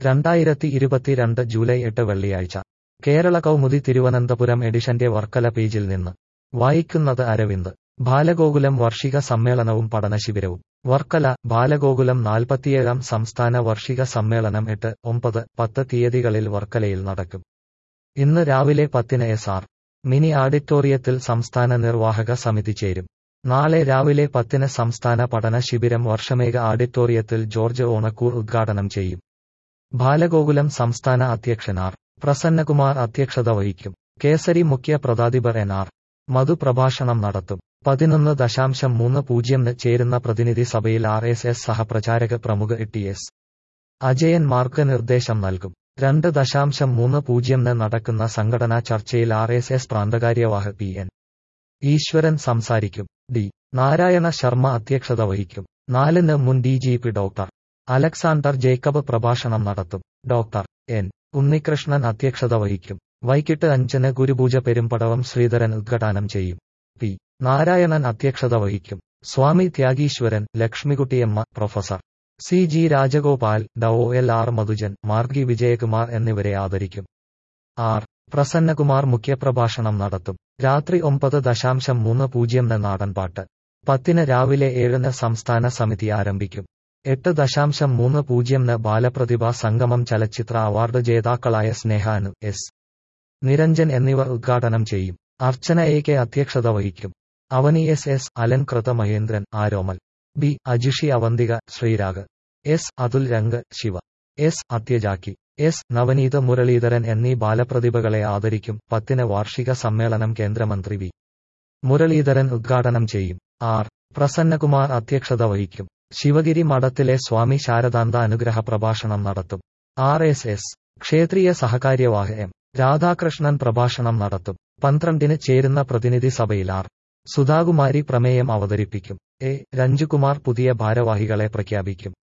രണ്ടായിരത്തി ഇരുപത്തിരണ്ട് ജൂലൈ എട്ട് വെള്ളിയാഴ്ച കേരള കൗമുദി തിരുവനന്തപുരം എഡിഷന്റെ വർക്കല പേജിൽ നിന്ന് വായിക്കുന്നത് അരവിന്ദ് ബാലഗോകുലം വാർഷിക സമ്മേളനവും പഠനശിബിരവും വർക്കല ബാലഗോകുലം നാൽപ്പത്തിയേഴാം സംസ്ഥാന വാർഷിക സമ്മേളനം എട്ട് ഒമ്പത് പത്ത് തീയതികളിൽ വർക്കലയിൽ നടക്കും ഇന്ന് രാവിലെ പത്തിന് എസ് ആർ മിനി ആഡിറ്റോറിയത്തിൽ സംസ്ഥാന നിർവാഹക സമിതി ചേരും നാളെ രാവിലെ പത്തിന് സംസ്ഥാന പഠന ശിബിരം വർഷമേഘ ആഡിറ്റോറിയത്തിൽ ജോർജ് ഓണക്കൂർ ഉദ്ഘാടനം ചെയ്യും ബാലഗോകുലം സംസ്ഥാന അധ്യക്ഷൻ ആർ പ്രസന്നകുമാർ അധ്യക്ഷത വഹിക്കും കേസരി മുഖ്യ പ്രതാധിപർ എൻ ആർ മധു പ്രഭാഷണം നടത്തും പതിനൊന്ന് ദശാംശം മൂന്ന് പൂജ്യംന് ചേരുന്ന പ്രതിനിധി സഭയിൽ ആർ എസ് എസ് സഹപ്രചാരക പ്രമുഖ ടി എസ് അജയൻ മാർഗനിർദ്ദേശം നൽകും രണ്ട് ദശാംശം മൂന്ന് പൂജ്യംന് നടക്കുന്ന സംഘടനാ ചർച്ചയിൽ ആർ എസ് എസ് പ്രാന്തകാര്യവാഹ് പി എൻ ഈശ്വരൻ സംസാരിക്കും ഡി നാരായണ ശർമ്മ അധ്യക്ഷത വഹിക്കും നാലിന് മുൻ D G P doctor Alexander Jacob പ്രഭാഷണം നടത്തും ഡോക്ടർ എൻ ഉണ്ണികൃഷ്ണൻ അധ്യക്ഷത വഹിക്കും വൈകിട്ട് അഞ്ചിന് ഗുരുപൂജ പെരുമ്പടവം ശ്രീധരൻ ഉദ്ഘാടനം ചെയ്യും പി നാരായണൻ അധ്യക്ഷത വഹിക്കും Swami Thyageeswaran Lakshmikuttyamma professor C G Rajagopal ഡോ എൽ ആർ മധുജൻ മാർഗി വിജയകുമാർ എന്നിവരെ ആദരിക്കും ആർ പ്രസന്നകുമാർ മുഖ്യപ്രഭാഷണം നടത്തും രാത്രി ഒമ്പത് ദശാംശം മൂന്ന് പൂജ്യംന് നാടൻപാട്ട് പത്തിന് രാവിലെ ഏഴിന് സംസ്ഥാന സമിതി ആരംഭിക്കും എട്ട് ദശാംശം മൂന്ന് പൂജ്യംന് ബാലപ്രതിഭാ സംഗമം ചലച്ചിത്ര അവാർഡ് ജേതാക്കളായ സ്നേഹാനു എസ് നിരഞ്ജൻ എന്നിവർ ഉദ്ഘാടനം ചെയ്യും അർച്ചന എ കെ അധ്യക്ഷത വഹിക്കും Avani S S Alankrita Mahendran Aromal B Ajishi Avantika Sreerag S Atul Rang Shiva S അത്യജാക്കി എസ് നവനീത മുരളീധരൻ എന്നീ ബാലപ്രതിഭകളെ ആദരിക്കും പത്തിന് വാർഷിക സമ്മേളനം കേന്ദ്രമന്ത്രി വി മുരളീധരൻ ഉദ്ഘാടനം ചെയ്യും ആർ പ്രസന്നകുമാർ അധ്യക്ഷത വഹിക്കും ശിവഗിരി മഠത്തിലെ സ്വാമി ശാരദാന്ത അനുഗ്രഹ പ്രഭാഷണം നടത്തും ആർ എസ് എസ് ക്ഷേത്രീയ സഹകാര്യവാഹ് എം രാധാകൃഷ്ണൻ പ്രഭാഷണം നടത്തും പന്ത്രണ്ടിന് ചേരുന്ന പ്രതിനിധി സഭയിൽ ആർ സുധാകുമാരി പ്രമേയം അവതരിപ്പിക്കും എ രഞ്ജുകുമാർ പുതിയ ഭാരവാഹികളെ പ്രഖ്യാപിക്കും